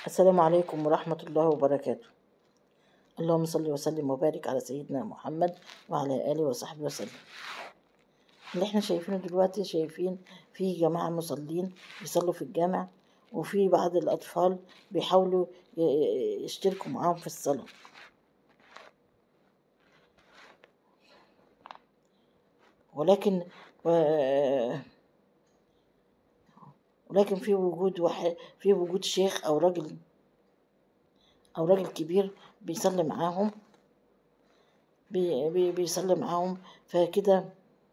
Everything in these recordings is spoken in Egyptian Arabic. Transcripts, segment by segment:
السلام عليكم ورحمة الله وبركاته اللهم صل وسلم وبارك على سيدنا محمد وعلى آله وصحبه وسلم اللي احنا شايفينه دلوقتي شايفين في جماعة مصلين بيصلوا في الجامع وفي بعض الأطفال بيحاولوا ي- يشتركوا معاهم في الصلاة ولكن و- ولكن في وجود واحد في وجود شيخ أو راجل أو راجل كبير بيصلي معاهم بي بي بيصلي معاهم فكده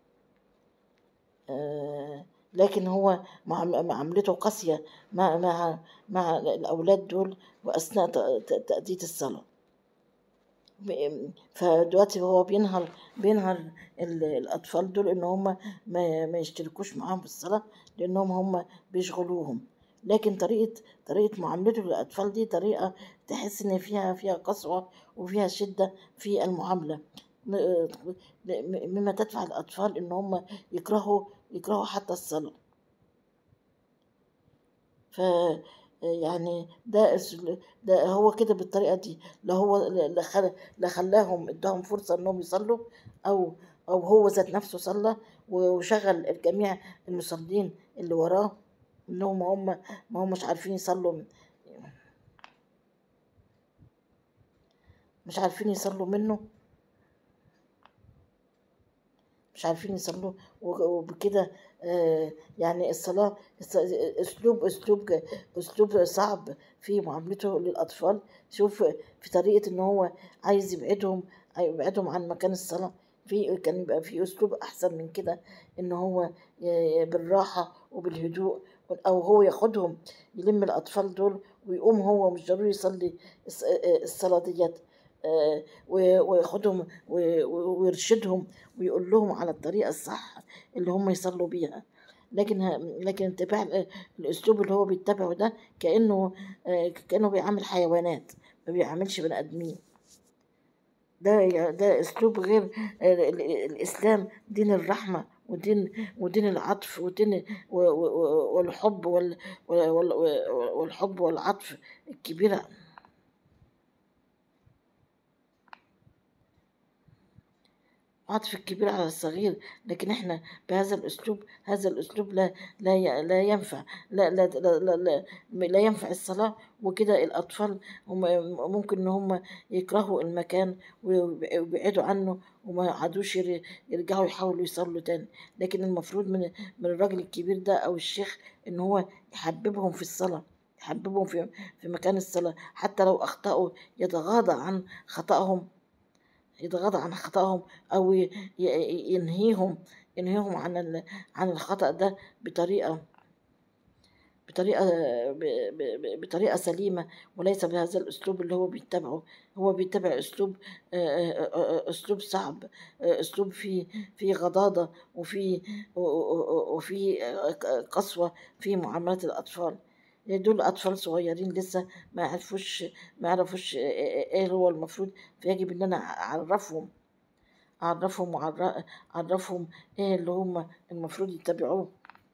آه، لكن هو معام- معاملته قاسية مع مع مع الأولاد دول وأثناء ت- ت- تأدية الصلاة ب- فدلوقتي هو بينهر بينهر ال- الأطفال دول إن هم ما, ما يشتركوش معاهم في الصلاة لأنهم هم بيشغلوهم لكن طريقة طريقة معاملته للأطفال دي طريقة تحس إن فيها فيها قسوة وفيها شدة في المعاملة م- م- مما تدفع الأطفال إن هم يكرهوا يكرهوا حتى الصلاة ف يعني ده أس- ده هو كده بالطريقة دي لا هو لا خل- لا خلاهم اداهم فرصة انهم يصلوا او او هو ذات نفسه صلى وشغل الجميع المصلين اللي وراه انهم هم ما هم مش عارفين يصلوا مش عارفين يصلوا منه مش عارفين يصلوا و- وبكده آه، يعني الصلاة الص- أسلوب أسلوب أسلوب صعب في معاملته للأطفال شوف في طريقة إن هو عايز يبعدهم يبعدهم عن مكان الصلاة في كان يبقى في أسلوب أحسن من كده إن هو ي- بالراحة وبالهدوء أو هو ياخدهم يلم الأطفال دول ويقوم هو مش ضروري يصلي الص- الصلاة ديت آه، و- وياخدهم و- و- ويرشدهم ويقول لهم على الطريقة الصح اللي هم يصلوا بيها لكن ه- لكن اتباع ال- الاسلوب اللي هو بيتبعه ده كانه آه، كانه بيعامل حيوانات ما بيعاملش بني ادمين ده ده اسلوب غير ال- ال- الاسلام دين الرحمه ودين ودين العطف ودين و- و- والحب وال وال- وال- والحب والعطف الكبيره عطف الكبير على الصغير لكن احنا بهذا الاسلوب هذا الاسلوب لا لا ي- لا ينفع لا لا لا لا, لا, لا ينفع الصلاة وكده الاطفال هم ممكن ان هم يكرهوا المكان ويبعدوا عنه وما يقعدوش ير- يرجعوا يحاولوا يصلوا تاني لكن المفروض من من الراجل الكبير ده او الشيخ ان هو يحببهم في الصلاة يحببهم في في مكان الصلاة حتى لو اخطأوا يتغاضى عن خطأهم يتغاضى عن خطأهم أو ي- ي- ينهيهم ينهيهم عن ال- عن الخطأ ده بطريقة بطريقة ب- ب- ب- بطريقة سليمة وليس بهذا الأسلوب اللي هو بيتبعه هو بيتبع أسلوب آه، آه، آه، أسلوب صعب آه، أسلوب فيه فيه غضاضة وفيه و- و- وفيه آه، قسوة في معاملة الأطفال دول أطفال صغيرين لسه ما يعرفوش ما يعرفوش آه، آه، إيه هو المفروض فيجب إن أنا أعرفهم أعرفهم وأعرفهم إيه اللي هم المفروض يتبعوه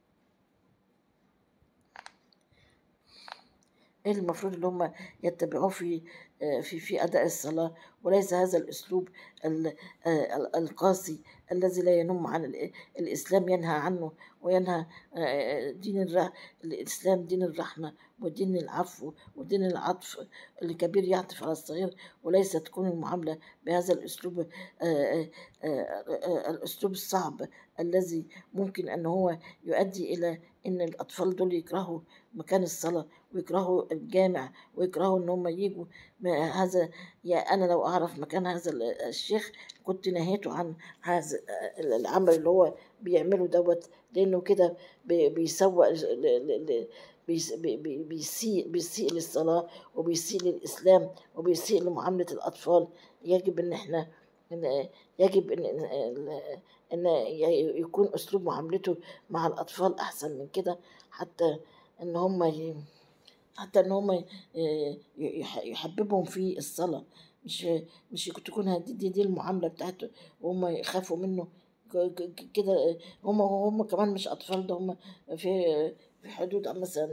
ايه المفروض اللي هم يتبعوه في آه، في في اداء الصلاه وليس هذا الاسلوب ال- آه، ال- القاسي الذي لا ينم عن ال- الاسلام ينهى عنه وينهى آه، دين الر- الاسلام دين الرحمه ودين العفو ودين العطف الكبير يعطف على الصغير وليس تكون المعامله بهذا الاسلوب آه، آه، آه، آه، الاسلوب الصعب الذي ممكن ان هو يؤدي الى ان الاطفال دول يكرهوا مكان الصلاه ويكرهوا الجامع ويكرهوا ان هم يجوا ما هذا يا انا لو اعرف مكان هذا ال- الشيخ كنت نهيته عن هذا العمل اللي هو بيعمله دوت لانه كده بي- بيسوق ل- ل- ل- بيس- بي- بي- بيسيء بيسيء للصلاة وبيسيء للإسلام وبيسيء لمعاملة الأطفال يجب إن إحنا إن يجب إن إن إن ي- يكون أسلوب معاملته مع الأطفال أحسن من كده حتى إن هم ي- حتى ان هم يحببهم في الصلاة مش مش تكون هدي- دي, دي المعاملة بتاعته وهم يخافوا منه ك- ك- كده هم هم كمان مش أطفال ده هم في في حدود مثلا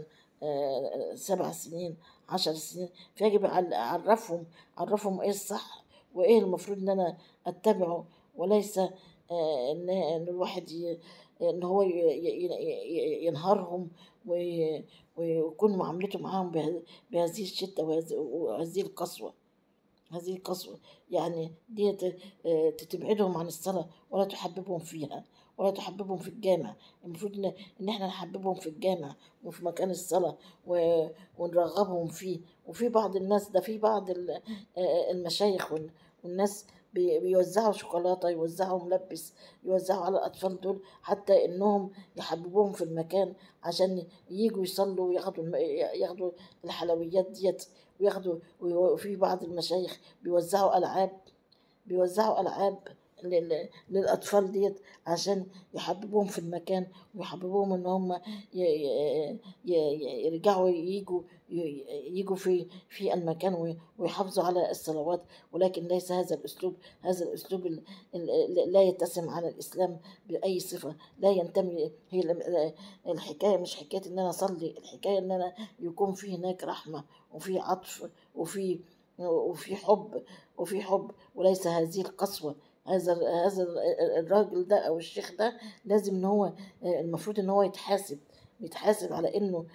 آه، سبع سنين عشر سنين فيجب أعل- أعرفهم أعرفهم إيه الصح وإيه المفروض إن أنا أتبعه وليس آه، إن إن الواحد ي- إن هو ي- ي- ي- ينهارهم وي- ويكون معاملته معاهم به- بهذه الشدة وهذه وهذه القسوة هذه القسوة يعني دي ت- آه، تبعدهم عن الصلاة ولا تحببهم فيها ولا تحببهم في الجامع المفروض إن, إن إحنا نحببهم في الجامع وفي مكان الصلاة و- ونرغبهم فيه وفي بعض الناس ده في بعض ال- آه، المشايخ وال- والناس بي- بيوزعوا شوكولاتة يوزعوا ملبس يوزعوا على الأطفال دول حتى إنهم يحببوهم في المكان عشان يجوا يصلوا وياخدوا الم- ياخدوا الحلويات ديت وياخدوا وفي بعض المشايخ بيوزعوا ألعاب بيوزعوا ألعاب لل- للأطفال ديت عشان يحببوهم في المكان ويحببوهم إن هم ي- ي- ي- يرجعوا يجوا ي- يجوا في في المكان وي- ويحافظوا على الصلوات ولكن ليس هذا الأسلوب هذا الأسلوب ال- ال- لا يتسم على الإسلام بأي صفة لا ينتمي هي ال- الحكاية مش حكاية إن أنا أصلي الحكاية إن أنا يكون في هناك رحمة وفي عطف وفي وفي حب وفي حب وليس هذه القسوة هذا هذا الراجل ده او الشيخ ده لازم ان هو المفروض ان هو يتحاسب يتحاسب على انه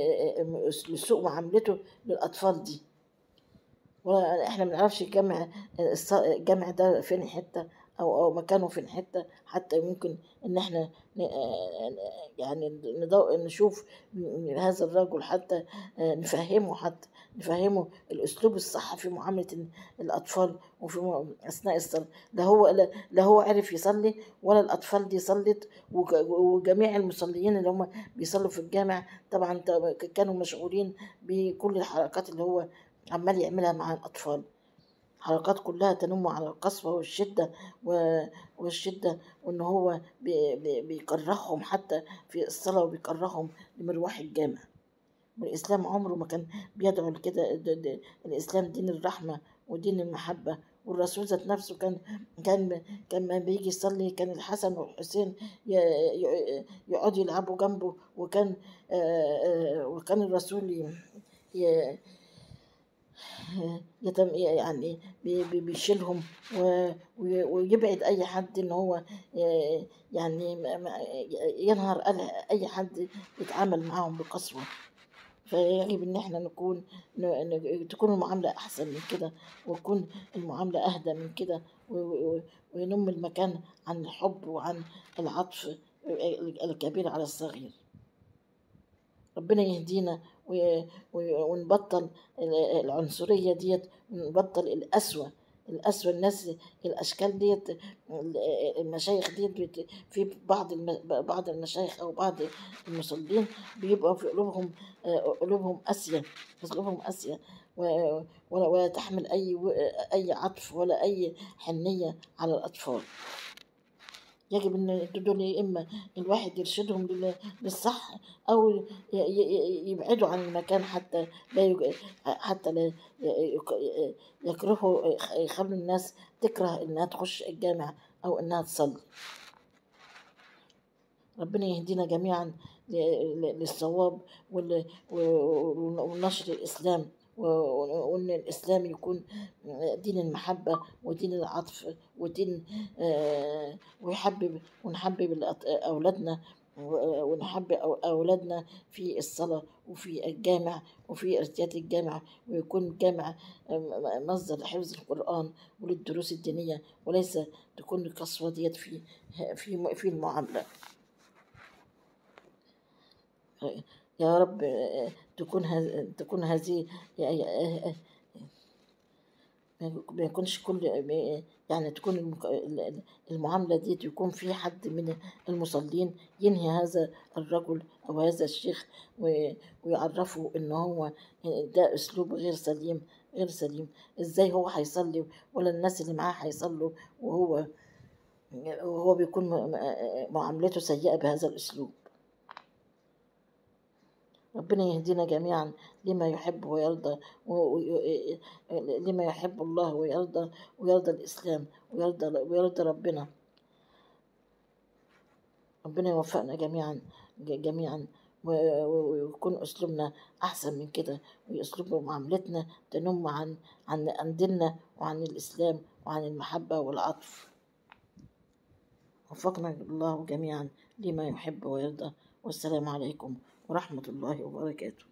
لسوء معاملته للاطفال دي ولا احنا ما نعرفش الجامع الص- الجامع ده فين حته او او مكانه فين حته حتى ممكن ان احنا ن- يعني ندو- نشوف هذا الرجل حتى نفهمه حتى نفهمه الاسلوب الصح في معامله الاطفال وفي م- اثناء الصلاه لا هو لا لا هو عرف يصلي ولا الاطفال دي صلت وك- وجميع المصليين اللي هم بيصلوا في الجامع طبعا ت- كانوا مشغولين بكل الحركات اللي هو عمال يعملها مع الأطفال حركات كلها تنم على القسوة والشدة و- والشدة وإن هو بي- بي- بيكرههم حتى في الصلاة وبيكرههم لمروح الجامع والإسلام عمره ما كان بيدعو لكده د- د- الإسلام دين الرحمة ودين المحبة والرسول ذات نفسه كان كان كان ما بيجي يصلي كان الحسن والحسين ي- ي- يقعدوا يلعبوا جنبه وكان آه، آه، وكان الرسول ي- ي- يتم يعني بي- بي- بيشيلهم و- وي- ويبعد اي حد ان هو ي- يعني ما- ما- ينهر أل- اي حد يتعامل معاهم بقسوه فيجب ان احنا نكون ن- ن- تكون المعامله احسن من كده وتكون المعامله اهدى من كده و- و- وينم المكان عن الحب وعن العطف الكبير على الصغير ربنا يهدينا وي- وي- ونبطل ال- العنصرية ديت ونبطل القسوة القسوة الناس الأشكال ديت ال- المشايخ ديت بت- في بعض الم- بعض المشايخ أو بعض المصلين بيبقى في قلوبهم آه، قلوبهم قاسية قلوبهم قاسية و- ولا ولا تحمل أي و- أي عطف ولا أي حنية على الأطفال يجب ان دول يا اما الواحد يرشدهم لل- للصح او ي- ي- يبعدوا عن المكان حتى لا يج... حتى لا ي- يك- يكرهوا يخلوا الناس تكره انها تخش الجامع او انها تصلي ربنا يهدينا جميعا ل- ل- للصواب وال- و- ونشر الإسلام و- وإن الإسلام يكون دين المحبة ودين العطف ودين آه، ويحبب ونحبب الأط- أولادنا و- ونحبب أو- أولادنا في الصلاة وفي الجامع وفي ارتياد الجامع ويكون الجامع آه، مصدر لحفظ القرآن وللدروس الدينية وليس تكون القسوة ديت في في في المعاملة يا رب آه، تكون هذ- تكون هذه ما يكونش كل يعني تكون المك- المعاملة دي يكون في حد من المصلين ينهي هذا الرجل أو هذا الشيخ و- ويعرفه إن هو ده أسلوب غير سليم غير سليم إزاي هو هيصلي ولا الناس اللي معاه هيصلوا وهو وهو بيكون م- م- معاملته سيئة بهذا الأسلوب ربنا يهدينا جميعا لما يحب ويرضى و... و... لما يحب الله ويرضى ويرضى الإسلام ويرضى ويرضى ربنا ربنا يوفقنا جميعا ج- جميعا و- و- ويكون أسلوبنا أحسن من كده وأسلوب معاملتنا تنم عن عن عن ديننا وعن الإسلام وعن المحبة والعطف وفقنا الله جميعا لما يحب ويرضى والسلام عليكم ورحمة الله وبركاته